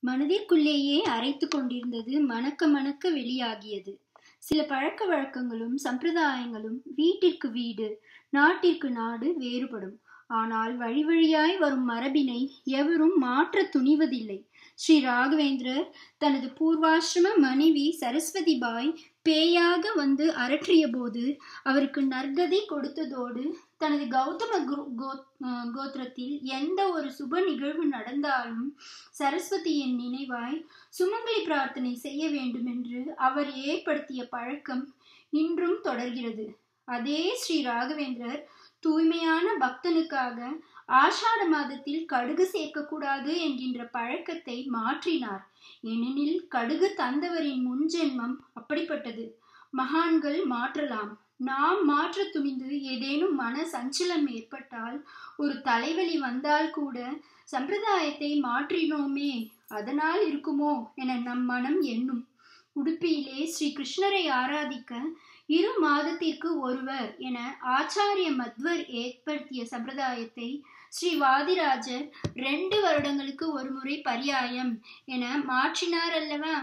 மனதிற்குள்ளேயே அரைத்துக் கொண்டிருந்தது மணக்க மணக்க வெளியாகியது. சில பழக்க வழக்கங்களும் சம்பிரதாயங்களும் வீட்டிற்கு வீடு, நாட்டிற்கு நாடு வேறுபடும். ஆனால் வழி வழியாய் வரும் மரபினை எவரும் மாற்றத் துணிவதில்லை. ஸ்ரீ ராகவேந்திரர் தனது பூர்வாசிரம மனைவி சரஸ்வதிபாய் பேயாக வந்து அரற்றியபோது அவருக்கு நற்கதி கொடுத்ததோடு தனது கௌதம கோத்திரத்தில் எந்த ஒரு சுப நிகழ்வு நடந்தாலும் சரஸ்வதியின் நினைவாய் சுமங்கலி பிரார்த்தனை செய்ய வேண்டுமென்று அவர் ஏற்படுத்திய பழக்கம் இன்றும் தொடர்கிறது. அதே ஸ்ரீ ராகவேந்திரர் தூய்மையான பக்தனுக்காக ஆஷாட மாதத்தில் கடுகு சேர்க்கக்கூடாது என்கின்ற பழக்கத்தை மாற்றினார். ஏனெனில் கடுகு தந்தவரின் முன்ஜென்மம் அப்படிப்பட்டது. மகான்கள் மாற்றலாம். நாம் மாற்றத் துணிந்து ஏதேனும் மன சஞ்சலம் ஏற்பட்டால், ஒரு தலைவலி வந்தால் கூட சம்பிரதாயத்தை மாற்றினோமே அதனால் இருக்குமோ என நம் மனம் எண்ணும். உடுப்பியிலே ஸ்ரீ கிருஷ்ணரை ஆராதிக்க இரு மாதத்திற்கு ஒருவர் என ஆச்சார்ய மத்வர் ஏற்படுத்திய சம்பிரதாயத்தை ஸ்ரீ வாதிராஜர் ரெண்டு வருடங்களுக்கு ஒருமுறை பர்யாயம் என மாற்றினாரல்லவா?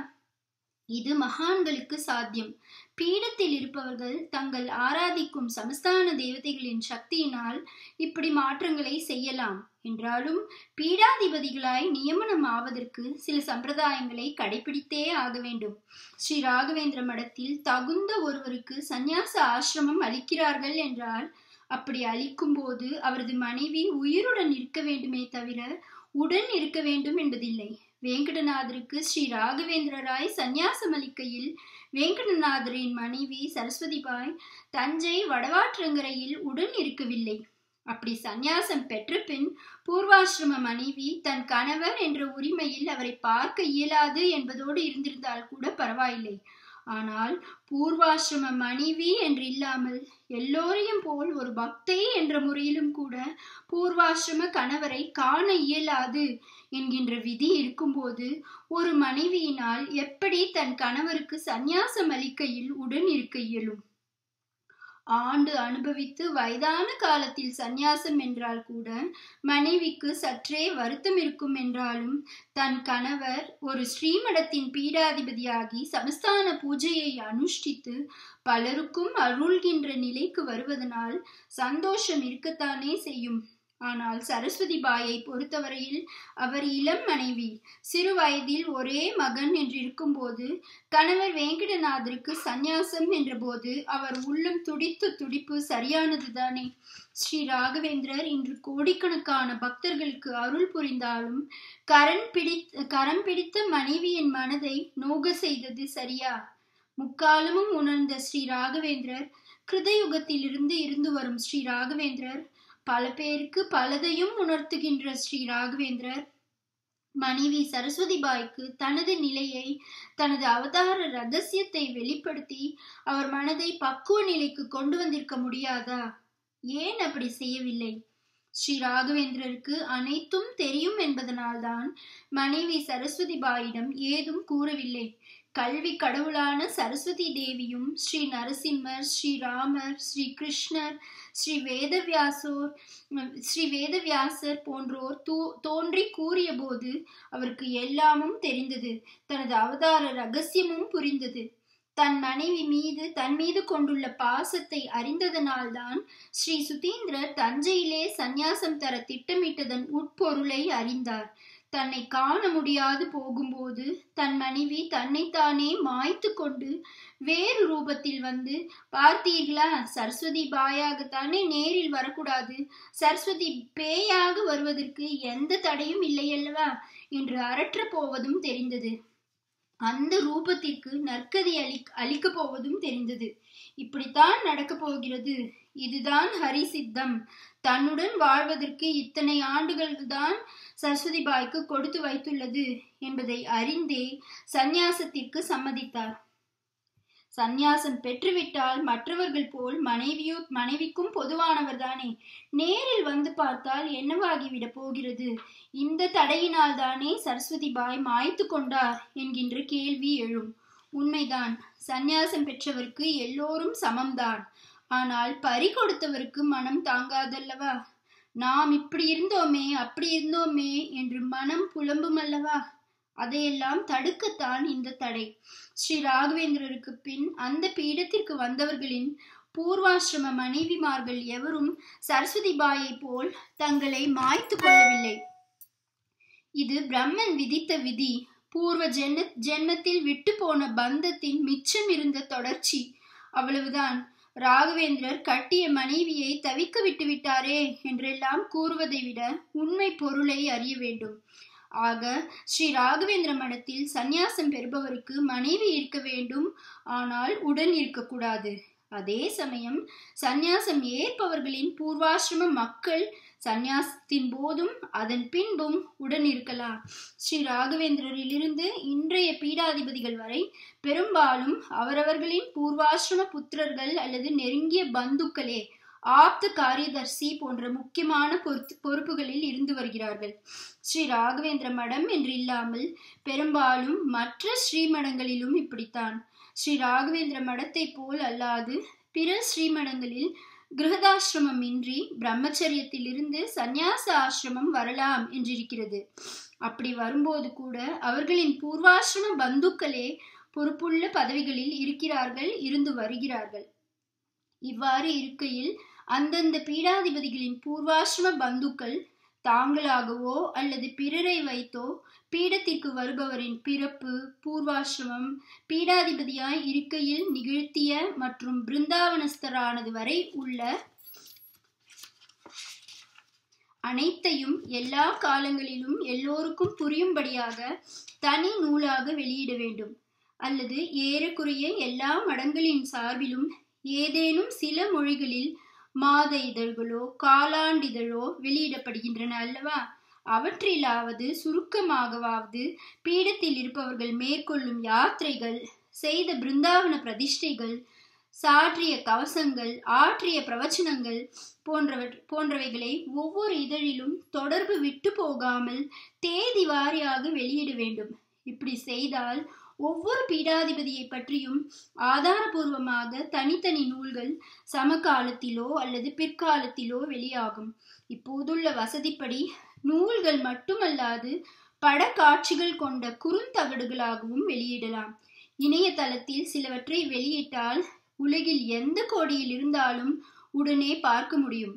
இது மகான்களுக்கு சாத்தியம். பீடத்தில் இருப்பவர்கள் தங்கள் ஆராதிக்கும் சமஸ்தான தேவதைகளின் சக்தியினால் இப்படி மாற்றங்களை செய்யலாம். என்றாலும் பீடாதிபதிகளாய் நியமனம் ஆவதற்கு சில சம்பிரதாயங்களை கடைப்பிடித்தே ஆக வேண்டும். ஸ்ரீ ராகவேந்திர மடத்தில் தகுந்த ஒருவருக்கு சந்நியாச ஆசிரமம் அளிக்கிறார்கள் என்றால், அப்படி அளிக்கும்போது அவரது மனைவி உயிருடன் இருக்க வேண்டுமே தவிர உடன் இருக்க வேண்டும் என்பதில்லை. வேங்கடநாதருக்கு ஸ்ரீ ராகவேந்திரராய் சந்நியாசம் அளிக்கையில் வேங்கடநாதரின் மனைவி சரஸ்வதிபாய் தஞ்சை வடவாற்றங்கரையில் உடன் இருக்கவில்லை. அப்படி சந்நியாசம் பெற்றபின் பூர்வாசிரம மனைவி தன் கணவர் என்ற உரிமையில் அவரை பார்க்க இயலாது என்பதோடு இருந்திருந்தால் கூட பரவாயில்லை. ஆனால் பூர்வாசிரம மனைவி என்றில்லாமல் எல்லோரையும் போல் ஒரு பக்தை என்ற முறையிலும் கூட பூர்வாசிரம கணவரை காண இயலாது என்கின்ற விதி இருக்கும்போது ஒரு மனைவியினால் எப்படி தன் கணவருக்கு சந்நியாசம் அளிக்கையில் உடன் இருக்க இயலும்? ஆண்டு அனுபவித்து வயதான காலத்தில் சந்நியாசம் என்றால் கூட மனைவிக்கு சற்றே வருத்தம் இருக்கும் என்றாலும் தன் கணவர் ஒரு ஸ்ரீமடத்தின் பீடாதிபதியாகி சமஸ்தான பூஜையை அனுஷ்டித்து பலருக்கும் அருள்கின்ற நிலைக்கு வருவதனால் சந்தோஷம் இருக்கத்தானே செய்யும். ஆனால் சரஸ்வதி பாயை பொறுத்தவரையில் அவர் இளம் மனைவி. சிறு வயதில் ஒரே மகன் என்றிருக்கும்போது கணவர் வேங்கடநாதருக்கு சந்நியாசம் என்றபோது அவர் உள்ளம் துடித்த துடிப்பு சரியானதுதானே. ஸ்ரீ ராகவேந்திரர் இன்று கோடிக்கணக்கான பக்தர்களுக்கு அருள் புரிந்தாலும் கரம் பிடித்த கரம் பிடித்த மனைவியின் மனதை நோக செய்தது சரியா? முக்காலமும் உணர்ந்த ஸ்ரீ ராகவேந்திரர் கிருதயுகத்திலிருந்து இருந்து வரும் ஸ்ரீ ராகவேந்திரர் பல பேருக்கு பலதையும் உணர்த்துகின்ற ஸ்ரீ ராகவேந்திரர் மனைவி சரஸ்வதிபாய்க்கு தனது நிலையை தனது அவதார ரகசியத்தை வெளிப்படுத்தி அவர் மனதை பக்குவ நிலைக்கு கொண்டு வந்திருக்க முடியாதா? ஏன் அப்படி செய்யவில்லை? ஸ்ரீ ராகவேந்திரருக்கு அனைத்தும் தெரியும் என்பதனால்தான் மனைவி சரஸ்வதிபாயிடம் ஏதும் கூறவில்லை. கல்வி கடவுளான சரஸ்வதி தேவியும் ஸ்ரீ நரசிம்மர், ஸ்ரீ ராமர், ஸ்ரீ கிருஷ்ணர், ஸ்ரீ வேதவியாசோர் ஸ்ரீ வேதவியாசர் போன்றோர் தோன்றிக் கூறியபோது அவருக்கு எல்லாமும் தெரிந்தது. தனது அவதார ரகசியமும் புரிந்தது. தன் மனைவி மீது தன் மீது கொண்டுள்ள பாசத்தை அறிந்ததனால்தான் ஸ்ரீ சுதீந்திரர் தஞ்சையிலே சந்நியாசம் தர திட்டமிட்டதன் உட்பொருளை அறிந்தார். தன்னை காண முடியாது போகும்போது தன் மனைவி தன்னைத்தானே மாய்த்து கொண்டு வேறு ரூபத்தில் வந்து பார்த்தீர்களா சரஸ்வதி பாயாகத்தானே நேரில் வரக்கூடாது சரஸ்வதி பேயாக வருவதற்கு எந்த தடையும் இல்லையல்லவா என்று அரற்றப் போவதும் தெரிந்தது. அந்த ரூபத்திற்கு நற்கதி அளி அளிக்கப் போவதும் தெரிந்தது. இப்படித்தான் நடக்கப் போகிறது. இதுதான் ஹரி சித்தம். தன்னுடன் வாழ்வதற்கு இத்தனை ஆண்டுகள்தான் சரஸ்வதிபாய்க்கு கொடுத்து வைத்துள்ளது என்பதை அறிந்தே சந்நியாசத்திற்கு சம்மதித்தார். சந்நியாசம் பெற்றுவிட்டால் மற்றவர்கள் போல் மனைவியோ மனைவிக்கும் பொதுவானவர்தானே. நேரில் வந்து பார்த்தால் என்னவாகிவிடப் போகிறது? இந்த தடையினால்தானே சரஸ்வதிபாய் மாய்த்து கொண்டார் என்கின்ற கேள்வி எழும். உண்மைதான். சந்நியாசம் பெற்றவருக்கு எல்லோரும் சமம்தான். ஆனால் பறி கொடுத்தவருக்கு மனம் தாங்காதல்லவா? நாம் இப்படி இருந்தோமே அப்படி இருந்தோமே என்று மனம் புலம்புமல்லவா? அதையெல்லாம் தடுக்கத்தான் இந்த தடை ஸ்ரீ ராகவேந்திரருக்கு பின் அந்த பீடத்திற்கு வந்தவர்களின் பூர்வாசிரம மனைவிமார்கள் எவரும் சரஸ்வதி பாயை போல் தங்களை மாய்த்து கொள்ளவில்லை இது பிரம்மன் விதித்த விதி பூர்வ ஜென்ம ஜென்மத்தில் விட்டு போன பந்தத்தின் மிச்சம் இருந்த தொடர்ச்சி அவ்வளவுதான் ராகவேந்திரர் கட்டிய மனைவியை தவிக்க விட்டு விட்டாரே என்றெல்லாம் கூறுவதை விட உண்மை பொருளை அறிய வேண்டும் ஆக ஸ்ரீ ராகவேந்திர மடத்தில் சந்நியாசம் பெறுபவருக்கு மனைவி இருக்க வேண்டும் ஆனால் உடன் இருக்கக்கூடாது அதே சமயம் சந்நியாசம் ஏற்பவர்களின் பூர்வாசிரம மக்கள் சந்நியாசத்தின் போதும் அதன் பின்பும் உடன் இருக்கலாம் ஸ்ரீ ராகவேந்திரரிலிருந்து இன்றைய பீடாதிபதிகள் வரை பெரும்பாலும் அவரவர்களின் பூர்வாசிரம புத்திரர்கள் அல்லது நெருங்கிய பந்துக்களே ஆப்த காரியதர்சி போன்ற முக்கியமான பொறுப்புகளில் இருந்து வருகிறார்கள் ஸ்ரீ ராகவேந்திர மடம் என்று இல்லாமல் பெரும்பாலும் மற்ற ஸ்ரீமடங்களிலும் இப்படித்தான் ஸ்ரீ ராகவேந்திர மடத்தை போல் அல்லாது பிற ஸ்ரீமடங்களில் கிரகதாசிரமம் இன்றி பிரம்மச்சரியத்திலிருந்து சந்நியாச ஆசிரமம் வரலாம் என்றிருக்கிறது அப்படி வரும்போது கூட அவர்களின் பூர்வாசிரம பந்துக்களே பொறுப்புள்ள பதவிகளில் இருக்கிறார்கள் இருந்து வருகிறார்கள் இவ்வாறு இருக்கையில் அந்தந்த பீடாதிபதிகளின் பூர்வாசிரம பந்துக்கள் தாங்களாகவோ அல்லது பிறரை வைத்தோ பீடத்திற்கு வருபவரின் பிறப்பு பூர்வாசிரமம் பீடாதிபதியாய் இருக்கையில் நிகழ்த்திய மற்றும் பிருந்தாவனஸ்தரானது வரை உள்ள அனைத்தையும் எல்லா காலங்களிலும் எல்லோருக்கும் புரியும்படியாக தனி நூலாக வெளியிட வேண்டும் அல்லது ஏறக்குறைய எல்லா மடங்களின் சார்பிலும் ஏதேனும் சில மொழிகளில் மாத இதழ்களோ காலாண்டிதழோ வெளியிடப்படுகின்றன அல்லவா அவற்றிலாவது சுருக்கமாகவாவது பீடத்தில் இருப்பவர்கள் மேற்கொள்ளும் யாத்திரைகள் செய்த பிருந்தாவன பிரதிஷ்டைகள் சாற்றிய கவசங்கள் ஆற்றிய பிரவச்சனங்கள் போன்றவ போன்றவைகளை ஒவ்வொரு இதழிலும் தொடர்பு விட்டு போகாமல் தேதி வாரியாக வெளியிட வேண்டும் இப்படி செய்தால் ஒவ்வொரு பீடாதிபதியை பற்றியும் ஆதாரபூர்வமாக தனித்தனி நூல்கள் சமகாலத்திலோ அல்லது பிற்காலத்திலோ வெளியாகும் இப்போதுள்ள வசதிப்படி நூல்கள் மட்டுமல்லாது படக்காட்சிகள் கொண்ட குறுந்தகடுகளாகவும் வெளியிடலாம் இணையதளத்தில் சிலவற்றை வெளியிட்டால் உலகில் எந்த கோடியில் இருந்தாலும் உடனே பார்க்க முடியும்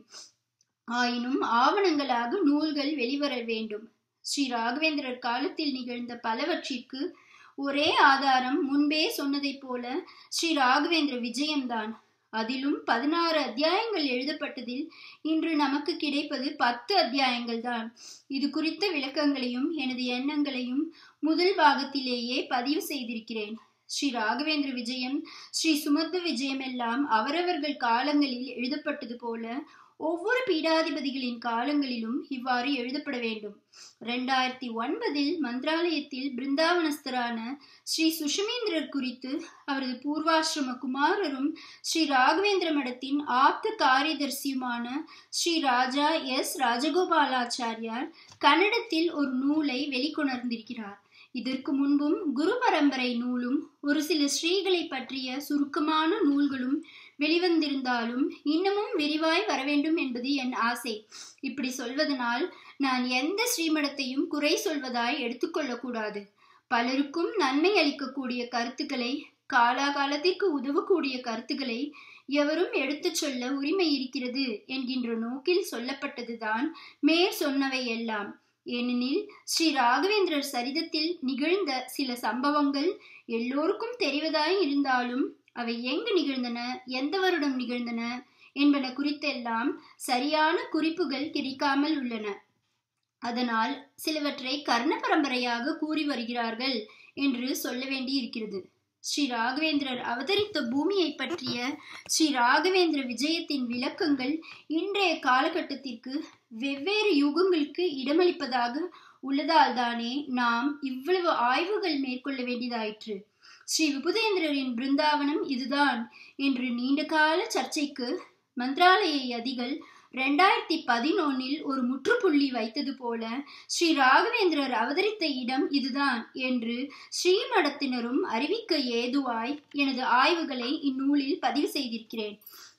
ஆயினும் ஆவணங்களாக நூல்கள் வெளிவர வேண்டும் ஸ்ரீ ராகவேந்திரர் காலத்தில் நிகழ்ந்த பலவற்றிற்கு ஒரே ஆதாரம் முன்பே சொன்னதைப் போல ஸ்ரீ ராகவேந்திர விஜயம்தான் அதிலும் பதினாறு அத்தியாயங்கள் எழுதப்பட்டதில் இன்று நமக்கு கிடைப்பது பத்து அத்தியாயங்கள் தான் இது குறித்த விளக்கங்களையும் எனது எண்ணங்களையும் முதல் பாகத்திலேயே பதிவு செய்திருக்கிறேன் ஸ்ரீ ராகவேந்திர விஜயம் ஸ்ரீ சுமத்த விஜயம் எல்லாம் அவரவர்கள் காலங்களில் எழுதப்பட்டது போல ஒவ்வொரு பீடாதிபதிகளின் காலங்களிலும் இவ்வாறு எழுதப்பட வேண்டும் ரெண்டாயிரத்தி ஒன்பதில் மந்திராலயத்தில் பிருந்தாவனஸ்தரான ஸ்ரீ சுஷமேந்திரர் குறித்து அவரது பூர்வாசிரம குமாரரும் ஸ்ரீ ராகவேந்திர மடத்தின் ஆப்த காரியதர்சியுமான ஸ்ரீ ராஜா எஸ் ராஜகோபாலாச்சாரியார் கன்னடத்தில் ஒரு நூலை வெளிக்கொணர்ந்திருக்கிறார் இதற்கு முன்பும் குரு பரம்பரை நூலும் ஒரு சில ஸ்ரீகளை பற்றிய சுருக்கமான நூல்களும் வெளிவந்திருந்தாலும் இன்னமும் விரிவாய் வரவேண்டும் என்பது என் ஆசை இப்படி சொல்வதனால் நான் எந்த ஸ்ரீமடத்தையும் குறை சொல்வதாய் எடுத்துக்கொள்ளக்கூடாது பலருக்கும் நன்மை அளிக்கக்கூடிய கருத்துக்களை காலாகாலத்திற்கு உதவக்கூடிய கருத்துக்களை எவரும் எடுத்துச் சொல்ல உரிமை இருக்கிறது என்கின்ற நோக்கில் சொல்லப்பட்டதுதான் மேற் சொன்னவை எல்லாம் ஏனெனில் ஸ்ரீ ராகவேந்திரர் சரிதத்தில் நிகழ்ந்த சில சம்பவங்கள் எல்லோருக்கும் தெரிவதாய் இருந்தாலும் அவை எங்கு நிகழ்ந்தன எந்த வருடம் நிகழ்ந்தன என்பன குறித்தெல்லாம் சரியான குறிப்புகள் கிடைக்காமல் உள்ளன அதனால் சிலவற்றை கர்ண பரம்பரையாக கூறி வருகிறார்கள் என்று சொல்ல வேண்டி இருக்கிறது ஸ்ரீ ராகவேந்திரர் அவதரித்த பூமியை பற்றிய ஸ்ரீ ராகவேந்திர விஜயத்தின் விளக்கங்கள் இன்றைய காலகட்டத்திற்கு வெவ்வேறு யுகங்களுக்கு இடமளிப்பதாக உள்ளதால் தானே நாம் இவ்வளவு ஆய்வுகள் மேற்கொள்ள வேண்டியதாயிற்று ஸ்ரீ விபுதேந்திரரின் பிருந்தாவனம் இதுதான் என்று நீண்டகால சர்ச்சைக்கு மந்திராலய யதிகள் ரெண்டாயிரத்தி பதினொன்னில் ஒரு முற்றுப்புள்ளி வைத்தது போல ஸ்ரீ ராகவேந்திரர் அவதரித்த இடம் இதுதான் என்று ஸ்ரீமடத்தினரும் அறிவிக்க ஏதுவாய் எனது ஆய்வுகளை இந்நூலில் பதிவு செய்திருக்கிறேன்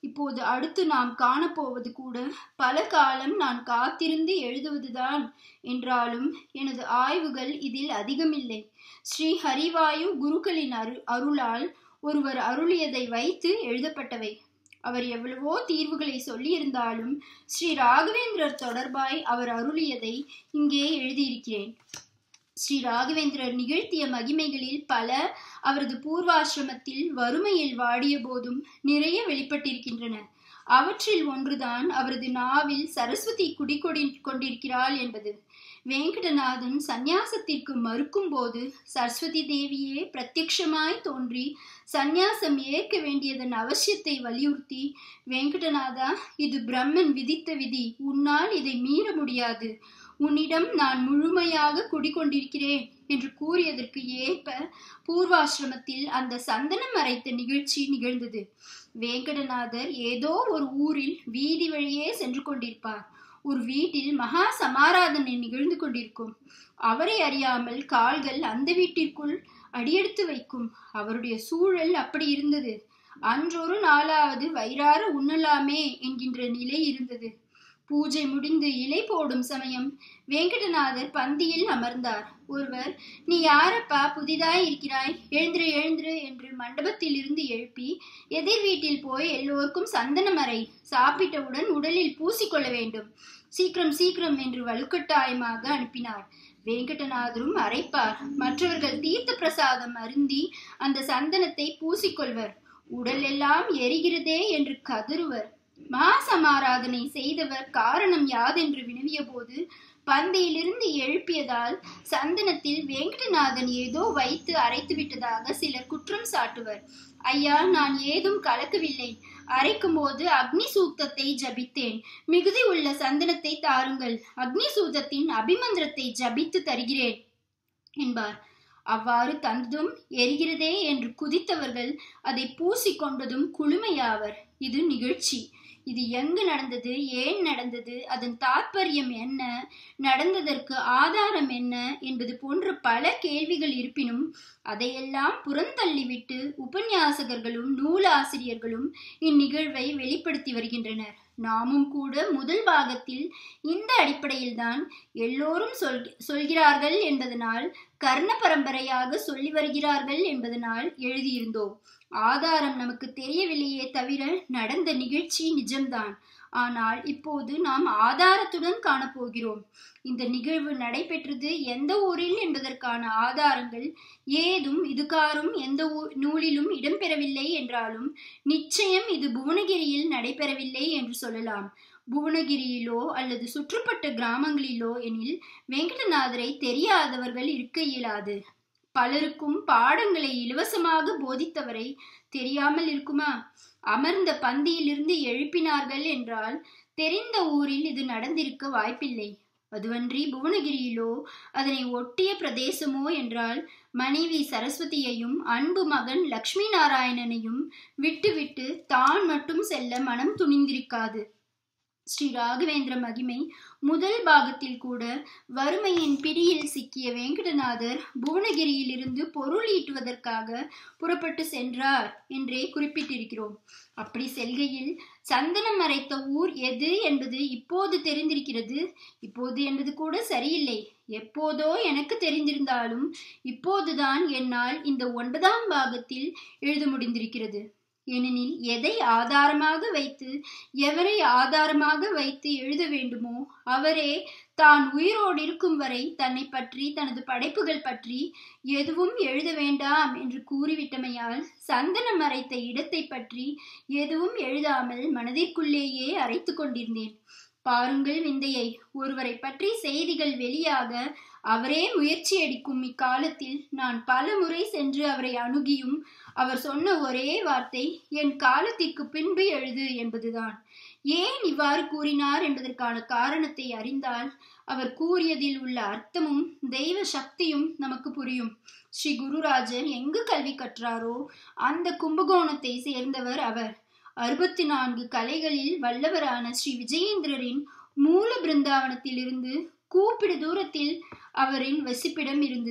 இப்போது அடுத்து நாம் காணப்போவது கூட பல காலம் நான் காத்திருந்து எழுதுவதுதான் என்றாலும் எனது ஆய்வுகள் இதில் அதிகமில்லை ஸ்ரீ ஹரிவாயு குருக்களின் அரு அருளால் ஒருவர் அருளியதை வைத்து எழுதப்பட்டவை அவர் எவ்வளவோ தீர்வுகளை சொல்லியிருந்தாலும் ஸ்ரீ ராகவேந்திரர் தொடர்பாய் அவர் அருளியதை இங்கே எழுதியிருக்கிறேன் ஸ்ரீ ராகவேந்திரர் நிகழ்த்திய மகிமைகளில் பல அவரது பூர்வாசிரமத்தில் வறுமையில் வாடிய போதும் நிறைய வெளிப்பட்டிருக்கின்றன அவற்றில் ஒன்றுதான் அவரது நாவில் சரஸ்வதி குடிகொடி கொண்டிருக்கிறாள் என்பது வேங்கடநாதன் சந்நியாசத்திற்கு மறுக்கும் போது சரஸ்வதி தேவியே பிரத்யக்ஷமாய் தோன்றி சந்நியாசம் ஏற்க வேண்டியதன் அவசியத்தை வலியுறுத்தி வெங்கடநாதா இது பிரம்மன் விதித்த விதி உன்னால் இதை மீற முடியாது உன்னிடம் நான் முழுமையாக குடிக்கொண்டிருக்கிறேன் என்று கூறியதற்கு ஏற்ப பூர்வாசிரமத்தில் அந்த சந்தனம் அரைத்த நிகழ்ச்சி நிகழ்ந்தது வேங்கடநாதர் ஏதோ ஒரு ஊரில் வீதி வழியே சென்று கொண்டிருப்பார் ஒரு வீட்டில் மகா சமாராதனை நிகழ்ந்து கொண்டிருக்கும் அவரை அறியாமல் கால்கள் அந்த வீட்டிற்குள் அடியெடுத்து வைக்கும் அவருடைய சூழல் அப்படி இருந்தது அன்றொரு நாளாவது வயிறார உண்ணலாமே என்கின்ற நிலை இருந்தது பூஜை முடிந்து இலை போடும் சமயம் வேங்கடநாதர் பந்தியில் அமர்ந்தார் ஒருவர் நீ யாரப்பா புதிதாய் இருக்கிறாய் எழுந்திரு எழுந்திரு என்று மண்டபத்தில் இருந்து எழுப்பி எதிர் வீட்டில் போய் எல்லோருக்கும் சந்தனம் அறை சாப்பிட்டவுடன் உடலில் பூசிக்கொள்ள வேண்டும் சீக்கிரம் சீக்கிரம் என்று வலுக்கட்டாயமாக அனுப்பினார் வேங்கடநாதரும் அரைப்பார் மற்றவர்கள் தீர்த்த பிரசாதம் அருந்தி அந்த சந்தனத்தை பூசிக்கொள்வர் உடல் எல்லாம் எரிகிறதே என்று கதறுவர் மாசமாராதனை செய்தவர் காரணம் யாதென்று வினவிய போது பந்தையிலிருந்து எழுப்பியதால் சந்தனத்தில் வேங்கடநாதன் ஏதோ வைத்து அரைத்து விட்டதாக சிலர் குற்றம் சாட்டுவர் ஐயா நான் ஏதும் கலக்கவில்லை அரைக்கும் போது அக்னி சூக்தத்தை ஜபித்தேன் மிகுதி உள்ள சந்தனத்தை தாருங்கள் அக்னி சூதத்தின் அபிமந்திரத்தை ஜபித்து தருகிறேன் என்பார் அவ்வாறு தந்ததும் எரிகிறதே என்று குதித்தவர்கள் அதை பூசிக்கொண்டதும் குளுமையாவர் இது நிகழ்ச்சி இது எங்கு நடந்தது ஏன் நடந்தது அதன் தாற்பயம் என்ன நடந்ததற்கு ஆதாரம் என்ன என்பது போன்ற பல கேள்விகள் இருப்பினும் அதையெல்லாம் புறந்தள்ளிவிட்டு உபன்யாசகர்களும் நூலாசிரியர்களும் இந்நிகழ்வை வெளிப்படுத்தி வருகின்றனர் நாமும் கூட முதல் பாகத்தில் இந்த அடிப்படையில்தான் எல்லோரும் சொல் சொல்கிறார்கள் என்பதனால் கர்ண பரம்பரையாக சொல்லி வருகிறார்கள் என்பதனால் எழுதியிருந்தோம் ஆதாரம் நமக்கு தெரியவில்லையே தவிர நடந்த நிகழ்ச்சி நிஜம்தான் ஆனால் இப்போது நாம் ஆதாரத்துடன் காணப்போகிறோம் இந்த நிகழ்வு நடைபெற்றது எந்த ஊரில் என்பதற்கான ஆதாரங்கள் ஏதும் இதுகாரும் எந்த நூலிலும் இடம்பெறவில்லை என்றாலும் நிச்சயம் இது புவனகிரியில் நடைபெறவில்லை என்று சொல்லலாம் புவனகிரியிலோ அல்லது சுற்றுப்பட்ட கிராமங்களிலோ எனில் வெங்கடநாதரை தெரியாதவர்கள் இருக்க இயலாது பலருக்கும் பாடங்களை இலவசமாக போதித்தவரை தெரியாமல் இருக்குமா அமர்ந்த பந்தியிலிருந்து எழுப்பினார்கள் என்றால் தெரிந்த ஊரில் இது நடந்திருக்க வாய்ப்பில்லை அதுவன்றி புவனகிரியிலோ அதனை ஒட்டிய பிரதேசமோ என்றால் மனைவி சரஸ்வதியையும் அன்பு மகன் லக்ஷ்மி நாராயணனையும் விட்டுவிட்டு தான் மட்டும் செல்ல மனம் துணிந்திருக்காது ஸ்ரீ ராகவேந்திர மகிமை முதல் பாகத்தில் கூட வறுமையின் பிடியில் சிக்கிய வேங்கடநாதர் புவனகிரியிலிருந்து பொருள் ஈட்டுவதற்காக புறப்பட்டு சென்றார் என்றே குறிப்பிட்டிருக்கிறோம் அப்படி செல்கையில் சந்தனம் மறைத்த ஊர் எது என்பது இப்போது தெரிந்திருக்கிறது இப்போது என்பது கூட சரியில்லை எப்போதோ எனக்கு தெரிந்திருந்தாலும் இப்போதுதான் என்னால் இந்த ஒன்பதாம் பாகத்தில் எழுத முடிந்திருக்கிறது ஏனெனில் எதை ஆதாரமாக வைத்து எவரை ஆதாரமாக வைத்து எழுத வேண்டுமோ அவரே தான் உயிரோடு இருக்கும் வரை தன்னை பற்றி தனது படைப்புகள் பற்றி எதுவும் எழுத வேண்டாம் என்று கூறிவிட்டமையால் சந்தனம் அரைத்த இடத்தை பற்றி எதுவும் எழுதாமல் மனதிற்குள்ளேயே அரைத்து கொண்டிருந்தேன் பாருங்கள் விந்தையை ஒருவரை பற்றி செய்திகள் வெளியாக அவரே முயற்சி எடுக்கும் இக்காலத்தில் நான் பல முறை சென்று அவரை அணுகியும் அவர் சொன்ன ஒரே வார்த்தை என் காலத்திற்கு பின்பு எழுது என்பதுதான் ஏன் இவ்வாறு கூறினார் என்பதற்கான காரணத்தை அறிந்தால் அவர் கூறியதில் உள்ள அர்த்தமும் தெய்வ சக்தியும் நமக்கு புரியும் ஸ்ரீ குருராஜர் எங்கு கல்வி கற்றாரோ அந்த கும்பகோணத்தை சேர்ந்தவர் அவர் அறுபத்தி நான்கு கலைகளில் வல்லவரான ஸ்ரீ விஜயேந்திரரின் மூல பிருந்தாவனத்திலிருந்து கூப்பிடு தூரத்தில் அவரின் வசிப்பிடம் இருந்தது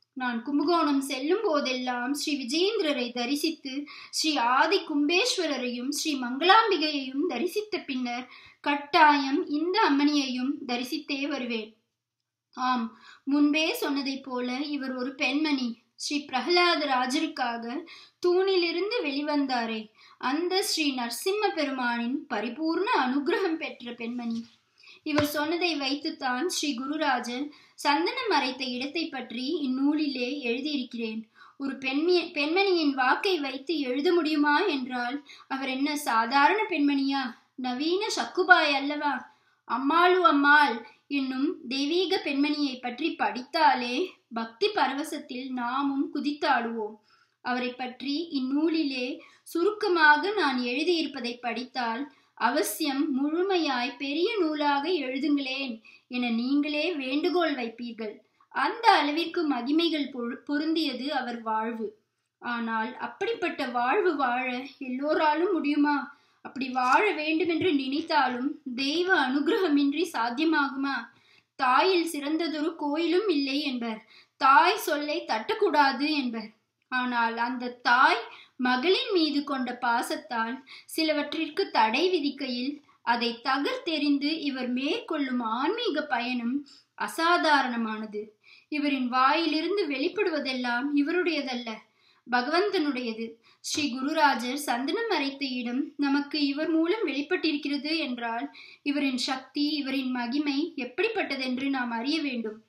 நான் கும்பகோணம் செல்லும் போதெல்லாம் ஸ்ரீ விஜயேந்திரரை தரிசித்து ஸ்ரீ ஆதி கும்பேஸ்வரரையும் ஸ்ரீ மங்களாம்பிகையையும் தரிசித்த பின்னர் கட்டாயம் இந்த அம்மனியையும் தரிசித்தே வருவேன் ஆம் முன்பே சொன்னதைப் போல இவர் ஒரு பெண்மணி ஸ்ரீ பிரகலாத ராஜருக்காக தூணிலிருந்து வெளிவந்தாரே அந்த ஸ்ரீ நரசிம்ம பெருமானின் பரிபூர்ண அனுகிரகம் பெற்ற பெண்மணி இவர் சொன்னதை வைத்துத்தான் ஸ்ரீ குருராஜன் சந்தனம் மறைத்த இடத்தை பற்றி இந்நூலிலே எழுதியிருக்கிறேன் ஒரு பெண்மி பெண்மணியின் வாக்கை வைத்து எழுத முடியுமா என்றால் அவர் என்ன சாதாரண பெண்மணியா நவீன சக்குபாய் அல்லவா அம்மாளு அம்மாள் என்னும் தெய்வீக பெண்மணியை பற்றி படித்தாலே பக்தி பரவசத்தில் நாமும் குதித்தாடுவோம் அவரை பற்றி இந்நூலிலே சுருக்கமாக நான் எழுதியிருப்பதை படித்தால் அவசியம் முழுமையாய் பெரிய நூலாக எழுதுங்களேன் என நீங்களே வேண்டுகோள் வைப்பீர்கள் அந்த அளவிற்கு மகிமைகள் பொருந்தியது அவர் வாழ்வு ஆனால் அப்படிப்பட்ட வாழ்வு வாழ எல்லோராலும் முடியுமா அப்படி வாழ வேண்டுமென்று நினைத்தாலும் தெய்வ அனுகிரகமின்றி சாத்தியமாகுமா தாயில் சிறந்ததொரு கோயிலும் இல்லை என்பர் தாய் சொல்லை தட்டக்கூடாது என்பர் ஆனால் அந்த தாய் மகளின் மீது கொண்ட பாசத்தால் சிலவற்றிற்கு தடை விதிக்கையில் அதை தகர்த்தெறிந்து இவர் மேற்கொள்ளும் ஆன்மீக பயணம் அசாதாரணமானது இவரின் வாயிலிருந்து வெளிப்படுவதெல்லாம் இவருடையதல்ல பகவந்தனுடையது ஸ்ரீ குருராஜர் சந்தனம் மறைத்த இடம் நமக்கு இவர் மூலம் வெளிப்பட்டிருக்கிறது என்றால் இவரின் சக்தி இவரின் மகிமை எப்படிப்பட்டதென்று நாம் அறிய வேண்டும்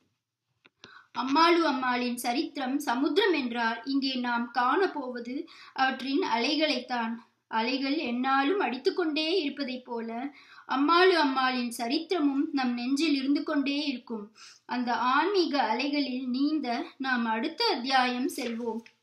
அம்மாளு அம்மாளின் சரித்திரம் சமுத்திரம் என்றால் இங்கே நாம் காணப்போவது அவற்றின் அலைகளைத்தான் அலைகள் எந்நாளும் அடித்துக்கொண்டே இருப்பதைப் போல அம்மாளு அம்மாளின் சரித்திரமும் நம் நெஞ்சில் இருந்து கொண்டே இருக்கும் அந்த ஆன்மீக அலைகளில் நீந்த நாம் அடுத்த அத்தியாயம் செல்வோம்